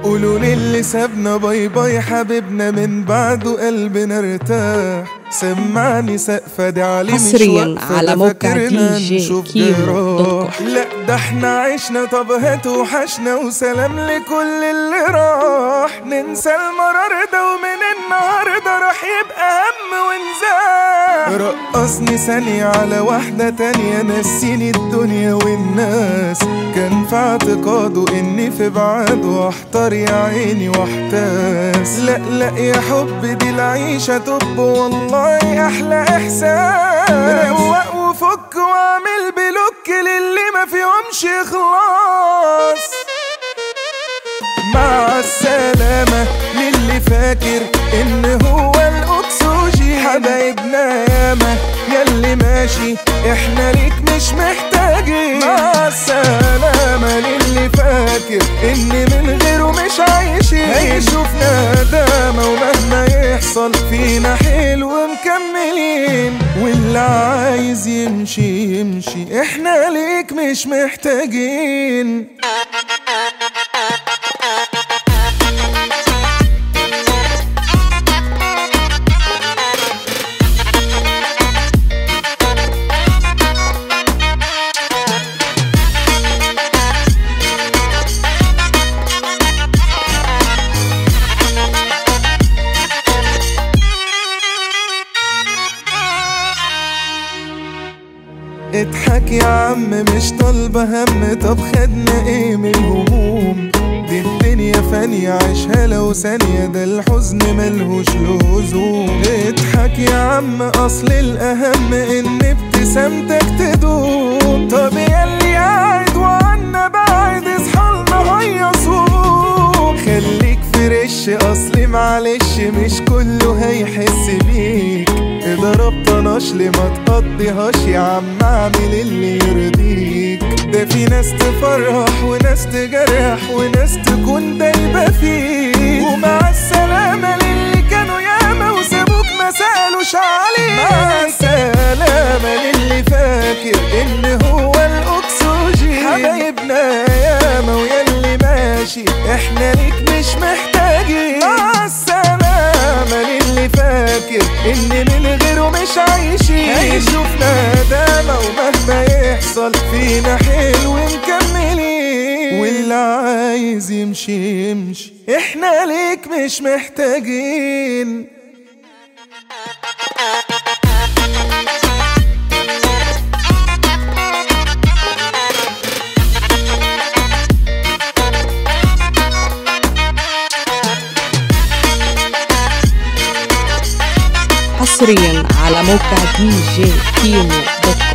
قولوا للي سابنا باي باي حبيبنا من بعده قلبنا ارتاح سمعني سقفة دي عليه مش حصرياً واقفة على ده موقع فاكرنا دي جي نشوف كيمو دوت كوم. جراح لا ده احنا عشنا طب هات وحشنا وسلام لكل اللي راح ننسى المرار ده ومن النهارده راح يبقى هم ونزاح رقصني ثانية على واحدة تانية نسيني الدنيا والناس كان في اعتقاده اني في بعاده احتار يا عيني واحتاس لا لا يا حب دي العيشة طب والله احلى احساس روق وفك واعمل بلوك للي ما فيهمش اخلاص مع السلامة للي فاكر ان هو الاكسجين حبايبنا ياما ياللي ماشي احنا ليك مش محتاجين مع السلامة للي فاكر ان من غيره مش عايشين هيشوفنا دامة ومهما يحصل فينا حلو مكملين واللي عايز يمشي يمشي احنا ليك مش محتاجين اضحك يا عم مش طالبة هم طب خدنا ايه من الهموم دي الدنيا فانية عيشها لو ثانية ده الحزن ملهوش لزوم اضحك يا عم اصل الاهم ان ابتسامتك تدوم طب ياللي قاعد وعنا بعد اصحالنا هيا صوم خليك فريش اصل معلش مش كله هيحس بيك اضرب طناش ما تقضيهاش يا عم اعمل اللي يرضيك ده في ناس تفرح وناس تجرح وناس تكون دايبة فيك ومع السلامة للي كانوا ياما وسابوك ما سألوش عليك مع السلامة للي فاكر ان هو الاكسجين حبايبنا ياما وياللي ماشي احنا ليك مش محتاجين مع السلامة للي فاكر ان من غيره مش عايشين هيشوفنا دامة ومهما يحصل فينا حلو مكملين واللي عايز يمشي يمشي احنا ليك مش محتاجين حصريا على موقع دي جي كيمو دوت كوم